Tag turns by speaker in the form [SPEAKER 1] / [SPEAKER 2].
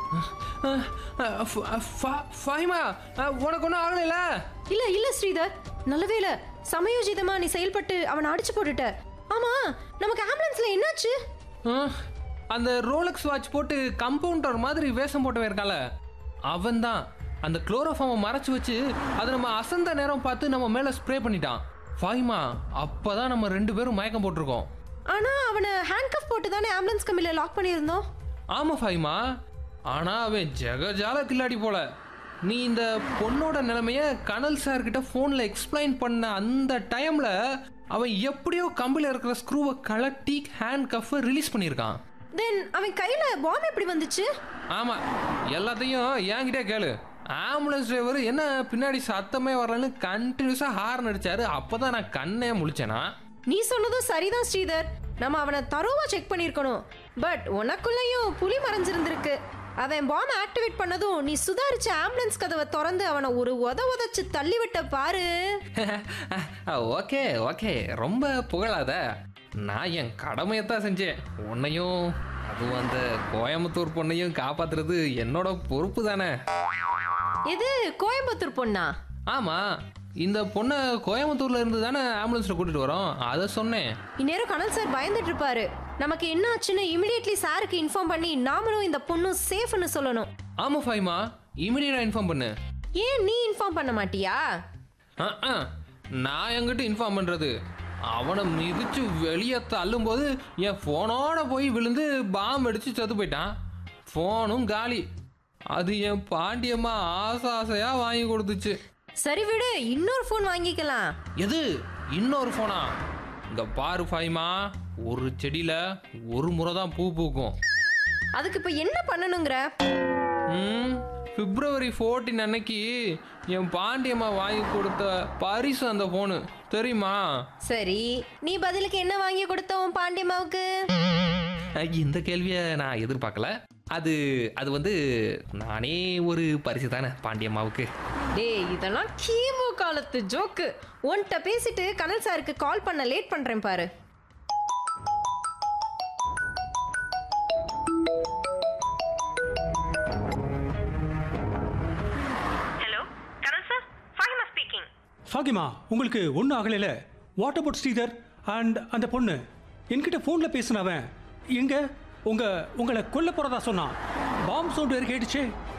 [SPEAKER 1] அஹ், அஹ், ஃப- ஃப- ஃபாஹிமா அஹ், உனக்கு ஒன்றும் ஆகலைல்ல
[SPEAKER 2] இல்ல இல்ல ஸ்ரீதர் நல்லவேளை சமயோஜிதமா நீ செயல்பட்டு அவனை அடிச்சு போட்டுட்ட ஆமா நமக்கு ஆம்புலன்ஸ்ல என்னாச்சு
[SPEAKER 1] அஹ், அந்த ரோலக்ஸ் வாட்ச் போட்டு கம்பவுண்டர் மாதிரி வேஷம் போட்டவன் இருக்கால அவன் தான் அந்த குளோரோஃபார்மை மறைச்சு வச்சு அதை நம்ம அசந்த நேரம் பார்த்து நம்ம மேலே ஸ்ப்ரே பண்ணிட்டான் ஃபாஹிமா அப்போ தான் நம்ம ரெண்டு பேரும் மயக்கம் போட்டிருக்கோம்
[SPEAKER 2] ஆனா அவனை ஹேண்ட்கஃப் போட்டு தானே ஆம்புலன்ஸ் கம்பியில லாக் பண்ணியிருந்தோம்
[SPEAKER 1] ஆமா ஃபாஹிமா ஆனா அவன் ஜெகஜால கில்லாடி போல நீ இந்த பொண்ணோட நிலைமைய கனல் சார் கிட்ட ஃபோனில் எக்ஸ்பிளைன் பண்ண அந்த டைம்ல அவன் எப்படியோ கம்பியில் இருக்கிற ஸ்க்ரூவை கலட்டி ஹேண்ட் கஃப்பை ரிலீஸ் பண்ணியிருக்கான்
[SPEAKER 2] தென் அவன் கையில பாம் எப்படி வந்துச்சு
[SPEAKER 1] ஆமா எல்லாத்தையும் என்கிட்டே கேளு ஆம்புலன்ஸ் டிரைவர் என்ன பின்னாடி சத்தமே வரலன்னு கண்டினியூஸாக ஹார்ன் அடிச்சாரு அப்பதான் நான் கண்ணே முழிச்சேனா
[SPEAKER 2] நீ சொன்னதும் சரிதான் ஸ்ரீதர் நம்ம அவனை தரோவா செக் பண்ணியிருக்கணும் பட் உனக்குள்ளேயும் புலி மறைஞ்சிருந்திருக்கு அவன் பாம் ஆக்டிவேட் பண்ணதும் நீ சுதாரிச்ச ஆம்புலன்ஸ் கதவை திறந்து அவனை ஒரு உத உதச்சு தள்ளி விட்ட பாரு
[SPEAKER 1] ஓகே ஓகே ரொம்ப புகழாத நான் என் கடமையத்தான் செஞ்சேன் உன்னையும் அதுவும் அந்த கோயம்புத்தூர் பொண்ணையும் காப்பாத்துறது என்னோட பொறுப்பு தானே
[SPEAKER 2] எது கோயம்புத்தூர் பொண்ணா
[SPEAKER 1] ஆமா இந்த பொண்ணை கோயம்புத்தூர்ல இருந்து தானே ஆம்புலன்ஸ்ல கூட்டிட்டு வரோம் அதை சொன்னேன்
[SPEAKER 2] இந்நேரம் கனல் சார் பயந்துட்டு இருப்பாரு நமக்கு என்ன ஆச்சுன்னு இமிடியட்லி சாருக்கு இன்ஃபார்ம் பண்ணி நாமளும் இந்த பொண்ணும் சேஃப்னு சொல்லணும்
[SPEAKER 1] ஆமா ஃபைமா இமிடியேட்டா இன்ஃபார்ம் பண்ணு
[SPEAKER 2] ஏன் நீ இன்ஃபார்ம் பண்ண மாட்டியா
[SPEAKER 1] அஹ், அஹ். நான் எங்கிட்ட இன்ஃபார்ம் பண்றது அவனை மிதிச்சு வெளியே தள்ளும்போது என் ஃபோனோட போய் விழுந்து பாம்பு அடிச்சு செத்து போயிட்டான் ஃபோனும் காலி அது என் பாண்டியம்மா ஆசை ஆசையா வாங்கி கொடுத்துச்சு
[SPEAKER 2] சரி விடு இன்னொரு ஃபோன் வாங்கிக்கலாம்
[SPEAKER 1] எது இன்னொரு ஃபோனா இங்க பாரு ஃபாய்மா ஒரு செடியில ஒரு முறை தான் பூ பூக்கும்
[SPEAKER 2] அதுக்கு இப்ப என்ன பண்ணணுங்கிற
[SPEAKER 1] ம் பிப்ரவரி 14 அன்னைக்கு என் பாண்டியம்மா வாங்கி கொடுத்த பரிசு அந்த ஃபோனு தெரியுமா
[SPEAKER 2] சரி நீ பதிலுக்கு என்ன வாங்கி கொடுத்த உன் பாண்டியம்மாவுக்கு
[SPEAKER 1] அஹ், இந்த கேள்வியை நான் எதிர்பார்க்கல அது அது வந்து நானே ஒரு பரிசு தானே பாண்டியம்மாவுக்கு
[SPEAKER 2] டேய் இதெல்லாம் கீமு காலத்து ஜோக்கு உன்கிட்ட பேசிட்டு கனல் சாருக்கு கால் பண்ண லேட் பண்றேன் பாரு
[SPEAKER 3] hello Karan sir Fahima speaking
[SPEAKER 4] Fahima உங்களுக்கு ஒன்றும் ஆகலைல வாட் அபவுட் ஸ்ரீதர் அண்ட் அந்த பொண்ணு என்கிட்ட ஃபோனில் பேசினவன் எங்க உங்க உங்களை கொல்ல போறதா சொன்னான் பாம் சவுண்ட் வேறு கேட்டுச்சே